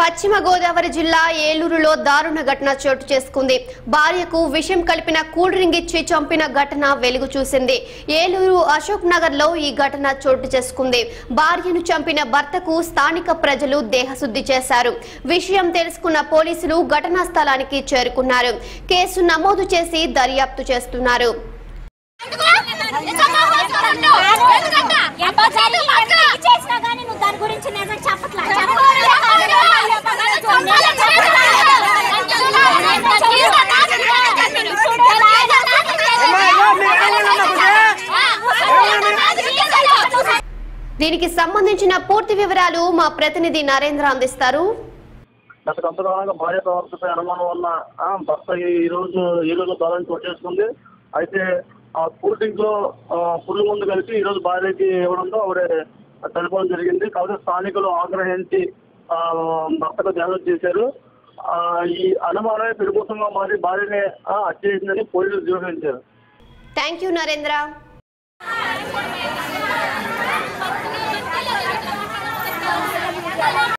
పశ్చిమ గోదావరి జిల్లా ఏలూరులో దారుణ ఘటన చోటు చేసుకుంది భార్యకు విషం కలిపిన కూల్ డ్రింక్ ఇచ్చి చంపిన ఘటన వెలుగు చూసింది ఏలూరు అశోక్ నగర్ లో ఈ ఘటన చోటు చేసుకుంది భార్యను చంపిన భర్తకు స్థానిక ప్రజలు దేహశుద్ధి చేశారు విషయం తెలుసుకున్న పోలీసులు ఘటనా స్థలానికి చేరుకున్నారు కేసు నమోదు చేసి దర్యాప్తు చేస్తున్నారు చేసినా కానీ నువ్వు దాని గురించి నిజం చెప్పట్లా దీనికి సంబంధించిన పూర్తి వివరాలు మా ప్రతినిధి నరేంద్ర అందిస్తారు గత కొంతకాలంగా భార్య ప్రవర్తనపై అనుమానం వల్ల ఆ, భర్త ఈ రోజు ఈ రోజు దొరని కొట్టేసుకుంది అయితే ఆ కూల్ డ్రింక్ లో ఆ, పురుగు మందు కలిపి ఈ రోజు భార్యకి ఇవ్వడంతో ఆవిడ చనిపోవడం జరిగింది కాబట్టి స్థానికులు ఆగ్రహించి ఆ, భర్తకు ధ్యానం చేశారు ఆ, ఈ అనుమానమే పెరుగుతుంగా మారి భార్యని ఆ, హత్య చేసిందని పోలీసులు నిరూపించారు థ్యాంక్ యూ నరేంద్ర